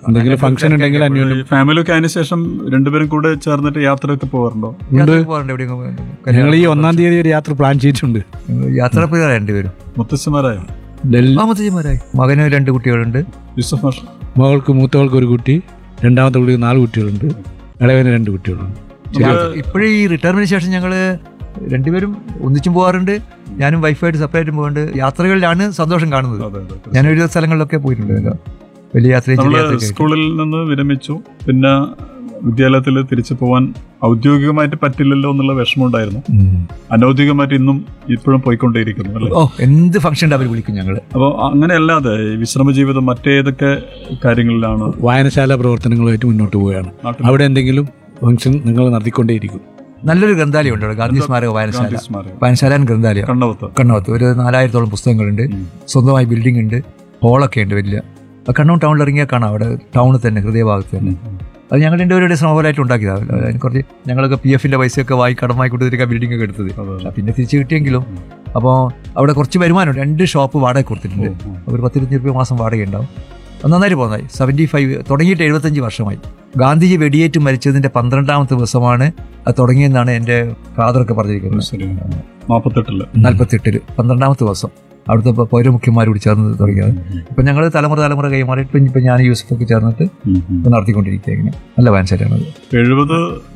എന്തെങ്കിലും ഫംഗ്ഷൻ ഉണ്ടെങ്കിൽ അന്യോന്യം ഫാമിലി ഒക്കെ അതിന് ശേഷം രണ്ടുപേരും കൂടെ ചേർന്നിട്ട് യാത്രയൊക്കെ പോകാറുണ്ടോ യാത്ര പോകാറുണ്ട് എവിടെയെങ്കിലും ഞങ്ങൾ ഈ ഒന്നാം തീയതി ഒരു യാത്ര പ്ലാൻ ചെയ്തിട്ടുണ്ട് യാത്ര പോയതാണ് രണ്ടുപേരും മുത്തശ്ശിമാരായോ ഡൽഹി ആ മുത്തച്ഛന്മാരായി മകന് രണ്ട് കുട്ടികളുണ്ട് യൂസഫ് മാഷ് മകൾക്ക് മൂത്തവൾക്ക് ഒരു കുട്ടി രണ്ടാമത്തെ കുട്ടിക്ക് നാല് കുട്ടികളുണ്ട് ഇളവന് രണ്ട് കുട്ടികളുണ്ട് ഇപ്പോഴും ഈ റിട്ടയർമെന്റിന് ശേഷം ഞങ്ങൾ രണ്ടുപേരും ഒന്നിച്ചും പോകാറുണ്ട് ഞാനും വൈഫായിട്ട് സെപ്പറേറ്റും പോകുന്നുണ്ട് യാത്രകളിലാണ് സന്തോഷം കാണുന്നത് അതെ അതെ ഞാൻ ഒരു സ്ഥലങ്ങളിലൊക്കെ പോയിട്ടുണ്ട് കേട്ടോ. വലിയ യാത്രയും ചെറിയ നമ്മള് യാത്രയൊക്കെ ആയിട്ട്. സ്കൂളിൽ നിന്ന് വിരമിച്ചു പിന്നെ വിദ്യാലയത്തിൽ തിരിച്ചു പോകാൻ ഔദ്യോഗികമായിട്ട് പറ്റില്ലല്ലോ എന്നുള്ള വിഷമം ഉണ്ടായിരുന്നു അനൗദ്യോഗികമായിട്ട് ഇന്നും ഇപ്പോഴും പോയിക്കൊണ്ടേയിരിക്കുന്നു അല്ലേ ഓ എന്ത് ഫംഗ്ഷൻ അവർ വിളിക്കും ഞങ്ങള് അപ്പോൾ അങ്ങനെയല്ലാതെ ഈ വിശ്രമ ജീവിതം മറ്റേതൊക്കെ കാര്യങ്ങളിലാണ് വായനശാല പ്രവർത്തനങ്ങളുമായിട്ട് മുന്നോട്ട് പോവുകയാണ് നാട്ടിൽ അവിടെ എന്തെങ്കിലും ഫംഗ്ഷൻ നിങ്ങൾ നടത്തിക്കൊണ്ടേയിരിക്കും നല്ലൊരു ഗ്രന്ഥാലയം ഉണ്ട് അവിടെ ഗാന്ധി സ്മാരക വായനശാല ഗാന്ധി സ്മാരകം വായനശാല ആൻഡ് ഗ്രന്ഥാലയം കണ്ണവത്ത് കണ്ണവത്ത് ഒരു നാലായിരത്തോളം പുസ്തകങ്ങളുണ്ട് ഉം. സ്വന്തമായി ബിൽഡിംഗ് ഉണ്ട് ഹോളൊക്കെ ഉണ്ട് വലിയ അത് കണ്ണൂർ ടൗണിൽ ഇറങ്ങിയാൽ കാണാം അവിടെ ടൗണിൽ തന്നെ ഹൃദയഭാഗത്ത് തന്നെ അത് ഞങ്ങൾ രണ്ടുപേരുടെ ശ്രമഫലമായിട്ട് ഉണ്ടാക്കിയതാണ് അതിന് കുറച്ച് ഞങ്ങളൊക്കെ പി എഫിന്റെ പൈസയൊക്കെ വായി കടമായി കൊടുത്തിരിക്കുക ബിൽഡിംഗ് ഒക്കെ എടുത്തത് അതെ. പക്ഷെ പിന്നെ തിരിച്ചു കിട്ടിയെങ്കിലും അപ്പോൾ അവിടെ കുറച്ച് വരുമാനമുണ്ട് രണ്ട് ഷോപ്പ് വാടക കൊടുത്തിട്ടുണ്ട് ഒരു പത്തിരുപത്തി രൂപ മാസം വാടക ഉണ്ടാവും അത് നന്നായിട്ട് പോകുന്നതായി സെവൻറ്റി ഫൈവ് തുടങ്ങിയിട്ട് എഴുപത്തഞ്ച് വർഷമായി ഗാന്ധിജി വെടിയേറ്റ് മരിച്ചതിന്റെ പന്ത്രണ്ടാമത്തെ ദിവസമാണ് അത് തുടങ്ങിയെന്നാണ് എൻ്റെ ഫാദറൊക്കെ പറഞ്ഞിരിക്കുന്നത് ശരി നാൽപ്പത്തെട്ടില് നാൽപ്പത്തെട്ടില് പന്ത്രണ്ടാമത്തെ ദിവസം അവിടുത്തെ പ- പൗരമുഖ്യന്മാരോട് ചേർന്ന് തുടങ്ങിയത് ഇപ്പം ഞങ്ങൾ തലമുറ തലമുറ കൈമാറി ഇപ്പം ഇപ്പം ഞാൻ യൂസഫൊക്കെ ചേർന്നിട്ട് ഇപ്പം നടത്തിക്കൊണ്ടിരിക്കുക ഇങ്ങനെ നല്ല വാൻസൈറ്റാണ് എഴുപത്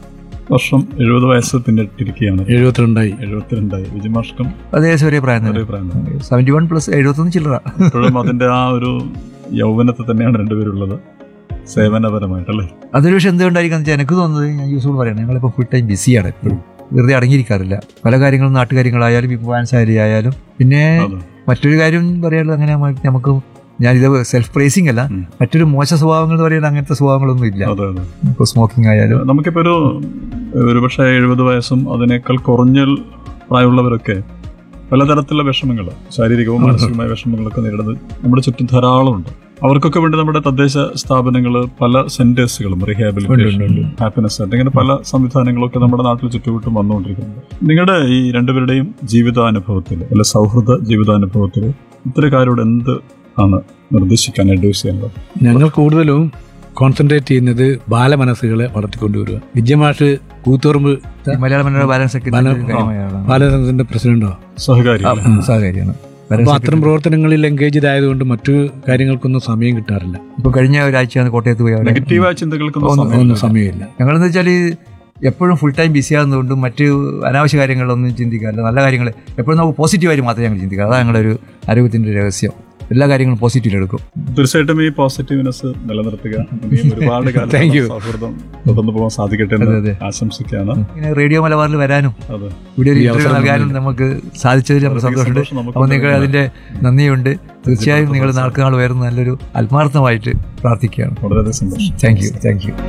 വർഷം എഴുപത് വയസ്സ് പിന്നിട്ടിരിക്കുകയാണ് എഴുപത്തിരണ്ടായി എഴുപത്തിരണ്ടായി വിജയമാഷ്കം ഏകദേശം ഒരേ പ്രായം ഒരേ തന്നെ പ്രായം സെവൻറ്റി വൺ പ്ലസ് എഴുപത്തൊന്ന് ചില്ലറ ഇപ്പോഴും അതിന്റെ ആ ഒരു യൗവനത്തെ തന്നെയാണ് രണ്ടുപേരുള്ളത് സേവനപരമായിട്ടല്ലേ അതൊരു പക്ഷേ എന്തുകൊണ്ടായിരിക്കും എന്ന് വെച്ചാൽ എനിക്ക് തോന്നുന്നത് ഞാൻ യൂസോട് പറയണം ഞങ്ങളിപ്പോൾ ഫുൾ ടൈം ബിസിയാണ് എപ്പോഴും വെറുതെ അടങ്ങിയിരിക്കാറില്ല പല കാര്യങ്ങളും നാട്ടുകാര്യങ്ങളായാലും ഇപ്പോൾ വാൻസാരി ആയാലും പിന്നെ അതെ. മറ്റൊരു കാര്യം പറയാനുള്ളത് അങ്ങനെ നമ്മ- നമുക്ക് ഞാനിത് സെൽഫ് പ്രൈസിങ് അല്ല ഉം. മറ്റൊരു മോശ സ്വഭാവങ്ങൾ എന്ന് പറയുന്നത് അങ്ങനത്തെ സ്വഭാവങ്ങളൊന്നും ഇല്ല അതെ അതെ ഇപ്പോൾ സ്മോക്കിംഗ് ആയാലും നമുക്കിപ്പോ ഒരു ഒരുപക്ഷെ എഴുപത് വയസ്സും അതിനേക്കാൾ കുറഞ്ഞ പ്രായമുള്ളവരൊക്കെ പലതരത്തിലുള്ള വിഷമങ്ങൾ ശാരീരികവും മാനസികവുമായ വിഷമങ്ങളൊക്കെ നേരിടുന്നത് നമ്മുടെ ചുറ്റും ധാരാളമുണ്ട് അവർക്കൊക്കെ വേണ്ടി നമ്മുടെ തദ്ദേശ സ്ഥാപനങ്ങൾ പല സെന്റേഴ്സുകളും റീഹാബിലിറ്റേഷൻ ഹാപ്പിനെസ് സെന്റർ ഇങ്ങനെ പല സംവിധാനങ്ങളൊക്കെ നമ്മുടെ നാട്ടിൽ ചുറ്റുവട്ടും വന്നുകൊണ്ടിരിക്കുന്നുണ്ട് നിങ്ങളുടെ ഈ രണ്ടുപേരുടെയും ജീവിതാനുഭവത്തിൽ അല്ലെ സൗഹൃദ ജീവിതാനുഭവത്തിൽ ഇത്തരക്കാരോട് എന്ത് ആണ് നിർദ്ദേശിക്കാൻ അഡ്വൈസ് ചെയ്യുന്നത് ഞങ്ങൾ കൂടുതലും കോൺസെൻട്രേറ്റ് ചെയ്യുന്നത് ബാലമനസ്സുകളെ വളർത്തിക്കൊണ്ടുവരിക വിദ്യമാഷ് കൂത്തുറമ്പ് ഈ മലയാള മനോരമ ബാലൻസ് ബാല- സെക്രട്ടറി ബാലസംഘത്തിന്റെ പ്രസിഡന്റോ സഹകാരി സഹകാരിയാണ് അപ്പൊ അത്തരം പ്രവർത്തനങ്ങളിൽ എൻഗേജ്ഡ് ആയതുകൊണ്ട് മറ്റു കാര്യങ്ങൾക്കൊന്നും സമയം കിട്ടാറില്ല ഇപ്പൊ കഴിഞ്ഞ ഒരാഴ്ചയാണ് കോട്ടയത്ത് പോയി അവിടെ നെഗറ്റീവായ ചിന്തകൾക്കൊന്നും ഒന്നും- സമയമില്ല. ഒന്നും സമയമില്ല ഞങ്ങളെന്ന് വെച്ചാൽ എപ്പോഴും ഫുൾ ടൈം ബിസി ആകുന്നതുകൊണ്ടും മറ്റ് അനാവശ്യ കാര്യങ്ങളൊന്നും ചിന്തിക്കാറില്ല നല്ല കാര്യങ്ങൾ എപ്പോഴും നമുക്ക് പോസിറ്റീവായിട്ട് മാത്രമേ ഞങ്ങൾ ചിന്തിക്കുക അതാണ് ഞങ്ങളുടെ ഒരു ആരോഗ്യത്തിന്റെ രഹസ്യം എല്ലാ കാര്യങ്ങളും പോസിറ്റീവിൽ എടുക്കും തീർച്ചയായിട്ടും ഈ പോസിറ്റീവ്നെസ് നിലനിർത്തുക ഇനിയും ഒരുപാട് കാലം Thank you. സൗഹൃദം തുടർന്നു പോകാൻ സാധിക്കട്ടെ അതെ, എന്ന് അതെ. ആശംസിക്കുകയാണ് ഇങ്ങനെ റേഡിയോ മലബാറിൽ വരാനും അതെ ഇവിടെ ഒരു ഈ ഇന്റർവ്യൂ അവസരം നൽകാനും നമുക്ക് സാധിച്ചതിൽ നമുക്ക് വളരെ സന്തോഷമുണ്ട് സന്തോഷം നമുക്ക് അപ്പോൾ നിങ്ങൾ ഉണ്ട്. അതിന്റെ നന്ദിയുണ്ട് തീർച്ചയായും നിങ്ങൾ നാൾക്ക് നാൾ വരുന്ന നല്ലൊരു ആത്മാർത്ഥമായിട്ട് പ്രാർത്ഥിക്കുകയാണ് വളരെ സന്തോഷം thank you thank you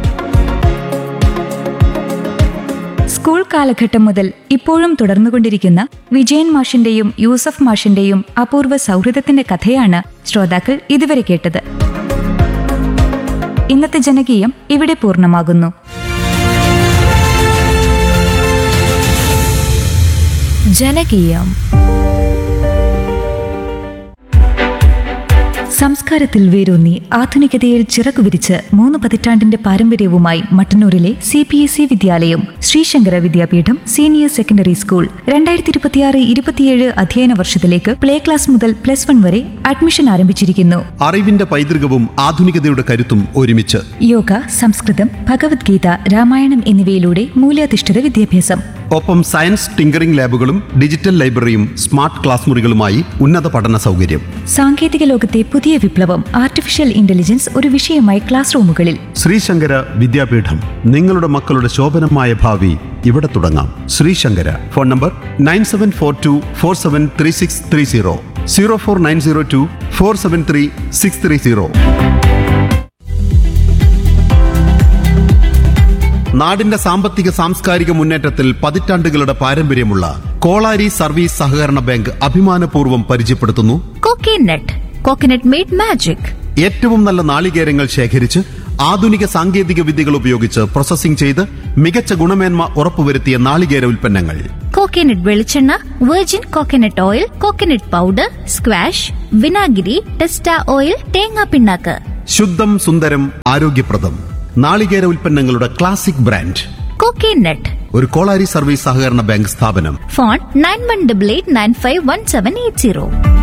school കാലഘട്ടം മുതൽ ഇപ്പോഴും തുടർന്നുകൊണ്ടിരിക്കുന്ന വിജയൻ മാഷിന്റെയും യൂസഫ് മാഷിന്റെയും അപൂർവ സൗഹൃദത്തിന്റെ കഥയാണ് ശ്രോതാക്കൾ ഇതുവരെ കേട്ടത് ഇന്നത്തെ ജനകീയം ഇവിടെ പൂർണ്ണമാകുന്നു ജനകീയം സംസ്കാരത്തിൽ വേരൂന്നി ആധുനികതയിൽ ചിറകു വിരിച്ച് മൂന്ന് പതിറ്റാണ്ടിന്റെ പാരമ്പര്യവുമായി മട്ടന്നൂരിലെ സി പി എസ് ഇ വിദ്യാലയം Sree Sankara Vidyapeetham senior secondary school രണ്ടായിരത്തി ഇരുപത്തിയാറ് ഇരുപത്തിയേഴ് അധ്യയന വർഷത്തിലേക്ക് പ്ലേ ക്ലാസ് മുതൽ പ്ലസ് വൺ വരെ അഡ്മിഷൻ ആരംഭിച്ചിരിക്കുന്നു അറിവിന്റെ പൈതൃകവും ആധുനികതയുടെ കരുത്തും ഒരുമിച്ച് യോഗ സംസ്കൃതം ഭഗവത്ഗീത രാമായണം എന്നിവയിലൂടെ മൂല്യാധിഷ്ഠിത വിദ്യാഭ്യാസം ഒപ്പം സയൻസ് ടിങ്കറിംഗ് ലാബുകളും ഡിജിറ്റൽ ലൈബ്രറിയും സ്മാർട്ട് ക്ലാസ് മുറികളുമായി ഉന്നത പഠന സൗകര്യം സാങ്കേതിക ലോകത്തെ പുതിയ വിപ്ലവം ആർട്ടിഫിഷ്യൽ ഇന്റലിജൻസ് ഒരു വിഷയമായി ക്ലാസ് റൂമുകളിൽ ശ്രീശങ്കര വിദ്യാപീഠം നിങ്ങളുടെ മക്കളുടെ ശോഭനമായ ഭാവി ഇവിടെ തുടങ്ങാം Sree Sankara phone number nine seven four two four seven three six three zero zero four nine zero two four seven three six three zero നാടിന്റെ സാമ്പത്തിക സാംസ്കാരിക മുന്നേറ്റത്തിൽ പതിറ്റാണ്ടുകളുടെ പാരമ്പര്യമുള്ള കോളാരി സർവീസ് സഹകരണ ബാങ്ക് അഭിമാനപൂർവ്വം പരിചയപ്പെടുത്തുന്നു Coconut. Coconut made magic. ഏറ്റവും നല്ല നാളികേരങ്ങൾ ശേഖരിച്ച് ആധുനിക സാങ്കേതിക വിദ്യകൾ ഉപയോഗിച്ച് പ്രോസസ്സിംഗ് ചെയ്ത് മികച്ച ഗുണമേന്മ ഉറപ്പുവരുത്തിയ നാളികേര ഉൽപ്പന്നങ്ങൾ കോക്കനട്ട് വെളിച്ചെണ്ണ virgin coconut oil coconut powder squash വിനാഗിരി ടെസ്റ്റ ഓയിൽ തേങ്ങാ പിണ്ണാക്ക് ശുദ്ധം സുന്ദരം ആരോഗ്യപ്രദം നാളികേര ഉൽപ്പന്നങ്ങളുടെ ക്ലാസിക് ബ്രാൻഡ് കോക്കനട്ട് ഒരു കോളാരി സർവീസ് സഹകരണ ബാങ്ക് സ്ഥാപനം phone nine one double eight nine five one seven eight zero